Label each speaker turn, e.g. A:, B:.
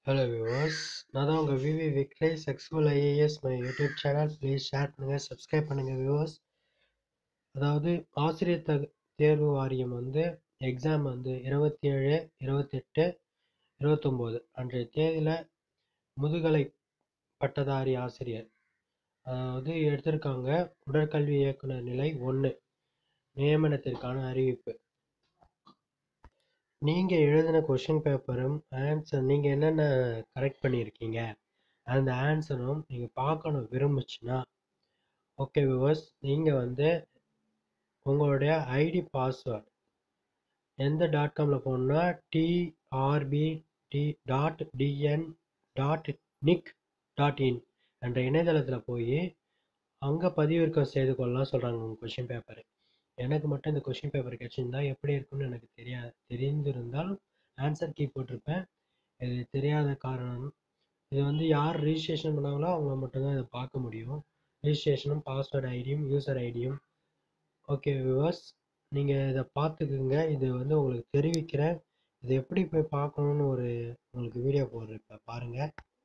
A: hello viewers நான் தான் உங்கள் விவி விக்ரே successful IAS my YouTube channel please share பண்ணுங்கள் சப்ஸ்கிரைப் பண்ணுங்கள் வியூவர்ஸ் அதாவது ஆசிரியர் தகு தேர்வு வாரியம் வந்து எக்ஸாம் வந்து இருபத்தி ஏழு இருபத்தெட்டு இருபத்தொம்போது அன்றைய தேதியில் முதுகலை பட்டதாரி ஆசிரியர் அதாவது எடுத்திருக்காங்க உடற்கல்வி இயக்குனர் நிலை ஒன்று நியமனத்திற்கான அறிவிப்பு நீங்கள் எழுதின கொஷின் பேப்பரும் ஆன்சர் நீங்கள் என்னென்ன கரெக்ட் பண்ணியிருக்கீங்க அந்த ஆன்சரும் நீங்கள் பார்க்கணும் விரும்புச்சுன்னா ஓகே விவர்ஸ் நீங்கள் வந்து உங்களுடைய ஐடி பாஸ்வேர்ட் எந்த டாட் காமில் போகணுன்னா TRB T dot TN dot nic dot in என்ற இணையதளத்தில் போய் அங்கே பதிவிறக்கம் செய்து கொள்ளலாம் சொல்கிறாங்க உங்கள் கொஷின் பேப்பரு எனக்கு மட்டும் இந்த கொஷின் பேப்பர் கிடச்சிருந்தா எப்படி இருக்கும்னு எனக்கு தெரியாது தெரிந்திருந்தால் ஆன்சர் கீ போட்டிருப்பேன் இது தெரியாத காரணம் இது வந்து யார் ரிஜிஸ்ட்ரேஷன் பண்ணாங்களோ அவங்க மட்டும்தான் இதை பார்க்க முடியும் ரிஜிஸ்ட்ரேஷனும் பாஸ்வேர்டு ஐடியும் யூசர் ஐடியும் ஓகே விவர்ஸ் நீங்கள் இதை பார்த்துக்குங்க இது வந்து உங்களுக்கு தெரிவிக்கிறேன் இது எப்படி போய் பார்க்கணுன்னு ஒரு உங்களுக்கு வீடியோ போடுறேன் இப்போ பாருங்கள்